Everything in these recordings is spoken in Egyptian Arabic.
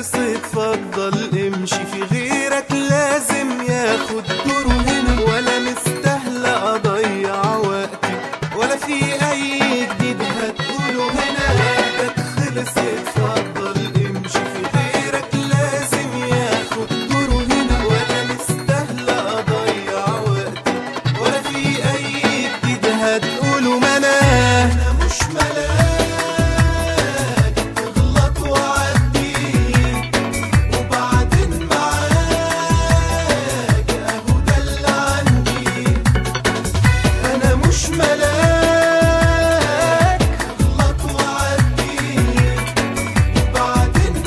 خلص اتفضل امشي في غيرك لازم ياخد دوره هنا ولا مستاهلة اضيع وقتي ولا في اي جديد هتقوله هنا وقتك خلص اتفضل امشي في غيرك لازم ياخد دوره هنا ولا مستاهلة اضيع وقتي ولا في اي جديد هتقوله ما انا انا مش ملاك تغلط وعدي وبعدين معاك اهو ده اللي عندي انا مش ملاك تغلط وعدي وبعدين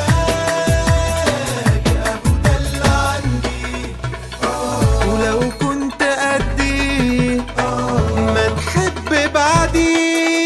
معاك اهو ده اللي عندي ولو كنت قدي ما تحب بعدي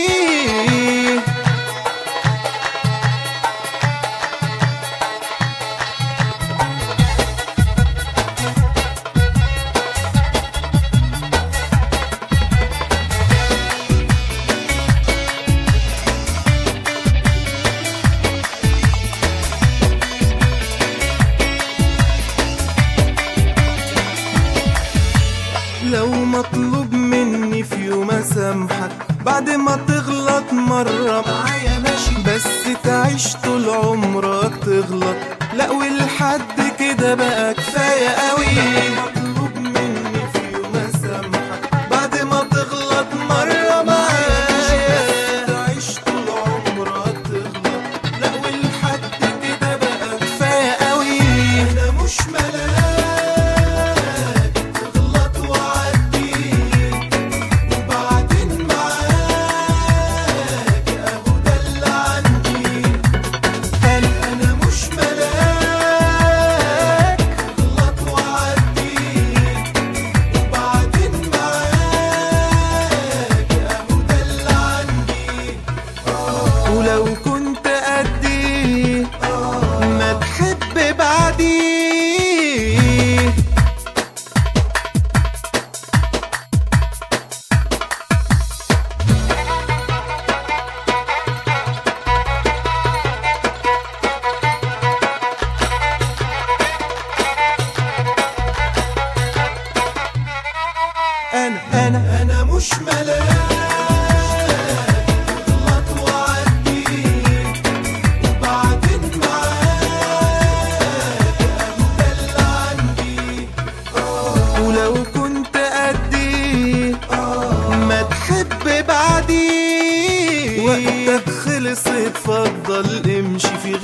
لو مطلوب مني في يوم اسامحك بعد ما تغلط مرة معايا ماشي بس تعيش طول عمرك تغلط لا ولحد كده بقى كفاية قوي مطلوب مني في يوم اسامحك بعد ما تغلط مرة معايا بس تعيش طول عمرك تغلط لا ولحد كده بقى كفاية قوي انا مش ملاك تغلط وعدي وبعدين معاك اهو ده اللي عندي انا انا مش ملاك تغلط وعدي وبعدين معاك اهو ده اللي عندي ولو كنت قدي ما تحب بعدي انا انا انا مش ملاك تغلط وعدي وبعدين معاك اهو ده اللي عندي ولو كنت قدي ما تحب بعدي وقتك خلص اتفضل امشي في